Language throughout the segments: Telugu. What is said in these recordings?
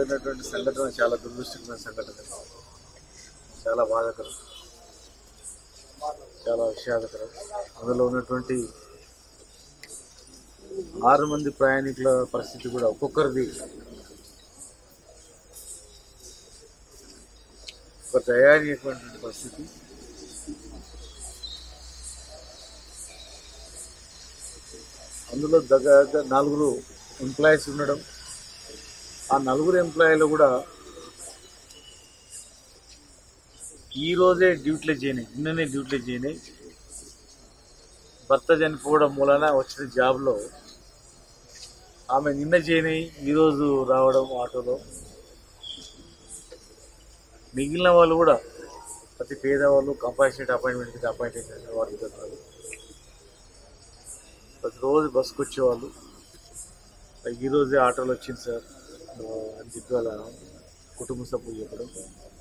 జరిగినటువంటి సంఘటన చాలా దురదృష్టకరమైన సంఘటన చాలా బాధాకరం చాలా విషాదకరం అందులో ఉన్నటువంటి ఆరు మంది ప్రయాణికుల పరిస్థితి కూడా ఒక్కొక్కరిది ఒక దయానీయమైనటువంటి పరిస్థితి అందులో దగ్గర నలుగురు ఎంప్లాయీస్ ఉండడం ఆ నలుగురు ఎంప్లాయీలు కూడా ఈ రోజే డ్యూటీలో చేయనాయి నిన్ననే డ్యూటీలో చేయనాయి భర్త చనిపోవడం మూలన వచ్చిన జాబ్లో ఆమె నిన్న చేయనాయి ఈరోజు రావడం ఆటోలో మిగిలిన వాళ్ళు కూడా ప్రతి పేదవాళ్ళు కంపాషనేట్ అపాయింట్మెంట్కి అపాయింట్ అయిన వాళ్ళు ఉన్నారు. ప్రతిరోజు బస్సుకు వచ్చేవాళ్ళు ఈ రోజే ఆటోలో వచ్చింది సార్ ఆ, అని చెప్పి వాళ్ళ కుటుంబ సభ్యులు చెప్పడం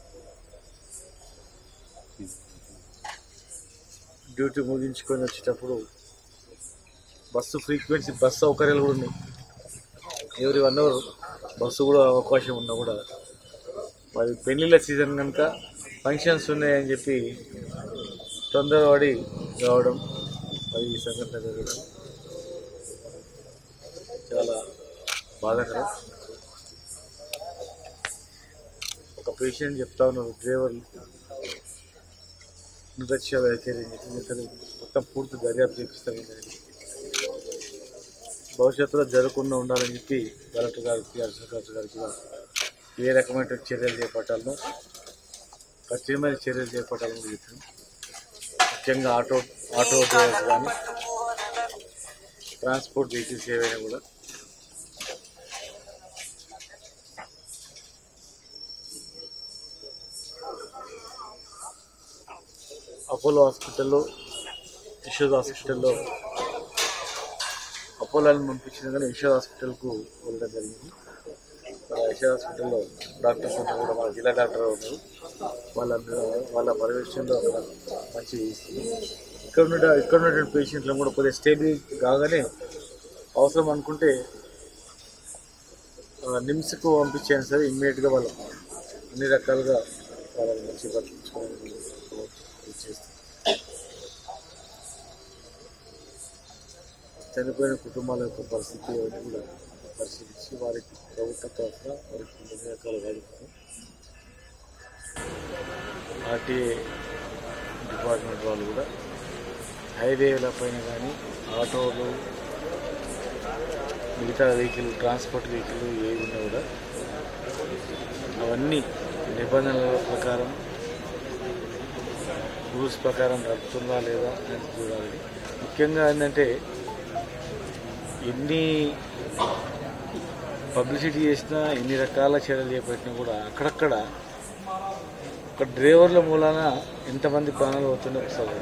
డ్యూటీ ముగించుకొని వచ్చేటప్పుడు బస్సు ఫ్రీక్వెన్సీ బస్సు సౌకర్యాలు కూడా ఉన్నాయి ఎవరి వన్ అవర్ బస్సు కూడా అవకాశం ఉన్నా కూడా మరి పెళ్ళిళ్ళ సీజన్ కనుక ఫంక్షన్స్ ఉన్నాయని చెప్పి తొందరపడి రావడం మరి ఈ సంఘటన జరగడం చాలా బాధాకరం ఒక పేషెంట్ చెప్తా ఉన్నారు డ్రైవర్ నిర్లక్ష్య వైఖరి నిపుణతలు మొత్తం పూర్తి దర్యాప్తు చేపిస్తామని భవిష్యత్తులో జరగకుండా ఉండాలని చెప్పి కలెక్టర్ గారికి అర్జున్ కలెక్టర్ గారికి కూడా ఏ రకమైన చర్యలు చేపట్టాలనో ఖచ్చితమైన చర్యలు చేపట్టాలని కూడా చెప్పాను ముఖ్యంగా ఆటో ఆటో డ్రైవర్స్ కానీ ట్రాన్స్పోర్ట్ వెహికల్స్ ఏవైనా కూడా అపోలో హాస్పిటల్లో యశోద్ హాస్పిటల్లో అపోలోని పంపించిన కానీ యశోద్ హాస్పిటల్కు వెళ్ళడం జరిగింది మన యశోద్ హాస్పిటల్లో డాక్టర్స్ అందరూ కూడా మన జిల్లా డాక్టర్ ఉన్నారు వాళ్ళ వాళ్ళ పర్యవేక్షణలో అక్కడ మంచి ఇక్కడ ఉన్న ఇక్కడ ఉన్నటువంటి పేషెంట్లను కూడా కొద్దిగా స్టేబుల్ కాగానే అవసరం అనుకుంటే ఆ, నిమ్స్కు పంపించాను సరే ఇమ్మీడియట్గా వాళ్ళు అన్ని రకాలుగా వాళ్ళని మంచి పట్టించుకోవడం చేస్తాం చనిపోయిన కుటుంబాల యొక్క పరిస్థితి అవన్నీ కూడా పరిశీలించి వారికి ప్రభుత్వ తరఫున వారికి అన్ని రకాల వాడుతారు ఆర్టీఏ డిపార్ట్మెంట్ వాళ్ళు కూడా హైవేల పైన కానీ ఆటోలు మిగతా వెహికల్ ట్రాన్స్పోర్ట్ వెహికల్ ఏవి ఉన్నా కూడా అవన్నీ నిబంధనల ప్రకారం రూల్స్ ప్రకారం నడుపుతుందా లేదా అని చూడాలి ముఖ్యంగా ఏంటంటే ఎన్ని పబ్లిసిటీ చేసినా ఎన్ని రకాల చర్యలు చేపట్టినా కూడా అక్కడక్కడ ఒక డ్రైవర్ల మూలాన ఎంతమంది ప్రాణాలు పోతుందో ఒకసారి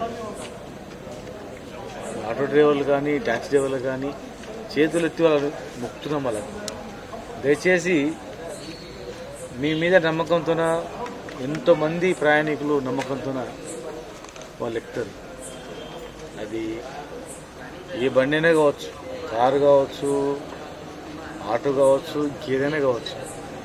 ఆటో డ్రైవర్లు కానీ ట్యాక్సీ డ్రైవర్లు కానీ చేతులు ఎత్తి వాళ్ళని ముక్తున్నాం వాళ్ళని దయచేసి మీ మీద నమ్మకంతోన ఎంతోమంది ప్రయాణికులు నమ్మకంతోన వాళ్ళు ఎక్కుతారు అది ఏ బండి అయినా కావచ్చు కారు కావచ్చు ఆటో కావచ్చు ఇంకేదైనా కావచ్చు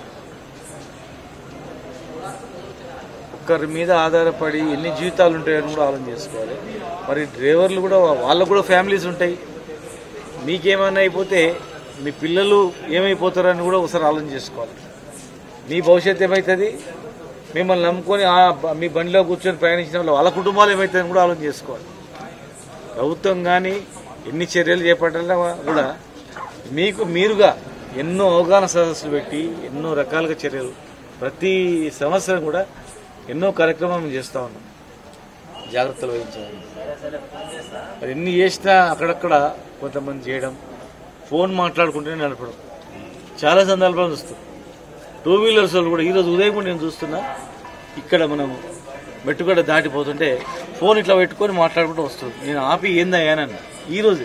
ఒక్కరి మీద ఆధారపడి ఎన్ని జీవితాలు ఉంటాయని కూడా ఆలోచన చేసుకోవాలి మరి డ్రైవర్లు కూడా వాళ్ళకు కూడా ఫ్యామిలీస్ ఉంటాయి మీకేమైనా అయిపోతే మీ పిల్లలు ఏమైపోతారని కూడా ఒకసారి ఆలోచన చేసుకోవాలి మీ భవిష్యత్తు ఏమవుతుంది మిమ్మల్ని నమ్ముకొని ఆ బ- మీ బండిలో కూర్చొని ప్రయాణించిన వాళ్ళు వాళ్ళ కుటుంబాలు ఏమవుతుందని కూడా ఆలోచన చేసుకోవాలి ప్రభుత్వం కానీ ఎన్ని చర్యలు చేపట్టాలన్నా కూడా మీకు మీరుగా ఎన్నో అవగాహన సదస్సులు పెట్టి ఎన్నో రకాలుగా చర్యలు ప్రతి సంవత్సరం కూడా ఎన్నో కార్యక్రమాలు చేస్తూ ఉన్నాం జాగ్రత్తలు వహించాలి మరి ఎన్ని చేసినా అక్కడక్కడ కొంతమంది చేయడం ఫోన్ మాట్లాడుకుంటూనే నడపడం చాలా సందర్భాలు చూస్తాం టూ వీలర్స్ వాళ్ళు కూడా ఈరోజు ఉదయం కూడా నేను చూస్తున్నా ఇక్కడ మనం మెట్టుగడ దాటిపోతుంటే ఫోన్ ఇట్లా పెట్టుకొని మాట్లాడుకుంటూ వస్తుంది నేను ఆపి ఏందయ్యానన్న ఈరోజే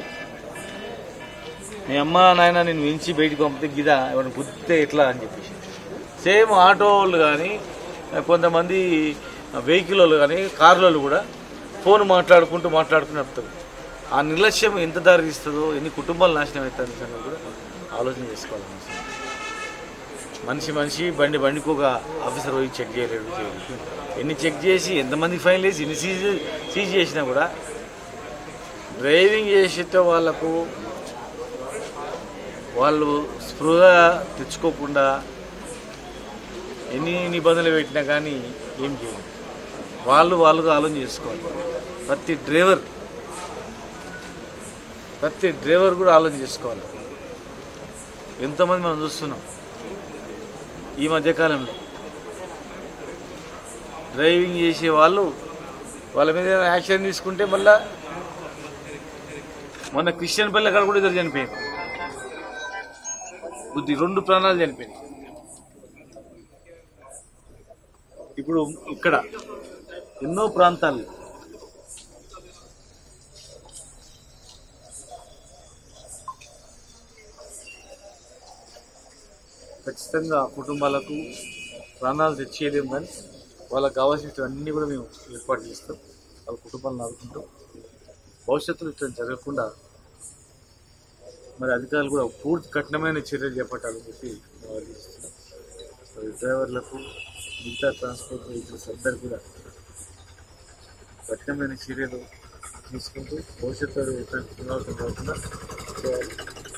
మీ అమ్మ నాయన నేను మించి బయటికి పంపితే గిదా ఎవరిని గుర్తే ఎట్లా అని చెప్పేసి సేమ్ ఆటో వాళ్ళు కానీ కొంతమంది వెహికల్ వాళ్ళు కానీ కార్ల వాళ్ళు కూడా ఫోన్ మాట్లాడుకుంటూ మాట్లాడుకుని నడుపుతారు ఆ నిర్లక్ష్యం ఎంత దారి తీస్తుందో ఎన్ని కుటుంబాలు నాశనం అవుతుంది సంగతి కూడా ఆలోచన చేసుకోవాలి మనిషి మనిషి బండి బండికి ఒక ఆఫీసర్ పోయి చెక్ చేయలేడు చేయలేడు. ఎన్ని చెక్ చేసి ఎంతమంది ఫైన్ వేసి ఎన్ని సీజ్ సీజ్ చేసినా కూడా డ్రైవింగ్ చేసేట వాళ్ళకు వాళ్ళు స్పృహ తెచ్చుకోకుండా ఎన్ని నిబంధనలు పెట్టినా కానీ ఏం చేయరు వాళ్ళు వాళ్ళుగా ఆలోచన చేసుకోవాలి ప్రతి డ్రైవర్ ప్రతి డ్రైవర్ కూడా ఆలోచన చేసుకోవాలి ఎంతమంది మనం చూస్తున్నాం ఈ మధ్యకాలంలో డ్రైవింగ్ చేసే వాళ్ళు వాళ్ళ మీద ఏదైనా యాక్షన్ తీసుకుంటే మళ్ళా మొన్న క్రిస్టియన్ పిల్ల కాడ కూడా ఇద్దరు చనిపోయింది బుద్ధి రెండు ప్రాణాలు చనిపోయింది ఇప్పుడు ఇక్కడ ఎన్నో ప్రాంతాలు ఖచ్చితంగా ఆ కుటుంబాలకు ప్రాణాలు తెచ్చేయలేము కానీ వాళ్ళకి కావాల్సినవన్నీ కూడా మేము ఏర్పాటు చేస్తాం వాళ్ళ కుటుంబాలను ఆదుకుంటాం భవిష్యత్తులో ఇట్లా జరగకుండా మరి అధికారులు కూడా పూర్తి కఠినమైన చర్యలు చేపట్టాలని చెప్పి మేము ఆలోచిస్తున్నాం మరి డ్రైవర్లకు మిగతా ట్రాన్స్పోర్ట్ వెహికల్స్ అందరు కూడా కఠినమైన చర్యలు తీసుకుంటూ భవిష్యత్తులో ఎటువంటి పునరావృతం కాకుండా చేయాలి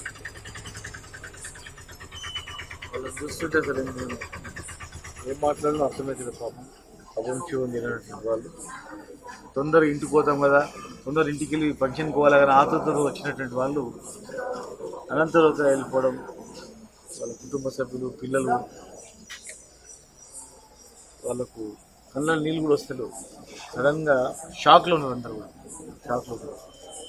వాళ్ళని చూస్తుంటే అసలు ఏం నేను ఏం మాట్లాడినా అర్థమవుతుంది పాపం అపంచం తినటువంటి వాళ్ళు తొందరగా ఇంటికి పోతాం కదా తొందర ఇంటికి వెళ్ళి ఫంక్షన్కి పోవాలి కానీ ఆతృతతో వచ్చినటువంటి వాళ్ళు అనంతరంగా వెళ్ళిపోవడం వాళ్ళ కుటుంబ సభ్యులు పిల్లలు వాళ్ళకు కళ్ళ నీళ్ళు కూడా వస్తలేవు సడన్గా షాక్లో ఉన్నారు అందరు కూడా షాక్లో ఉన్నారు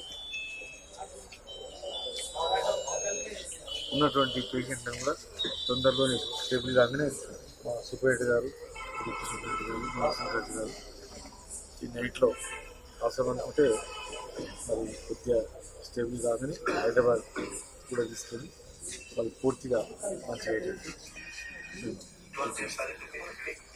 ఉన్నటువంటి పేషెంట్లను కూడా తొందరలోనే స్టేబుల్ కాగానే మా సూపరింటెండెంట్ గారు డిప్యూటీ సూపరింటెండెంట్ గారు మా సెక్రటరీ గారు ఈ నైట్లో అవసరం అనుకుంటే మరి కొద్దిగా స్టేబుల్ కాగానే హైదరాబాద్ కూడా తీసుకొని వాళ్ళు పూర్తిగా మంచిగా అయ్యేటట్టు మేము చేస్తాం.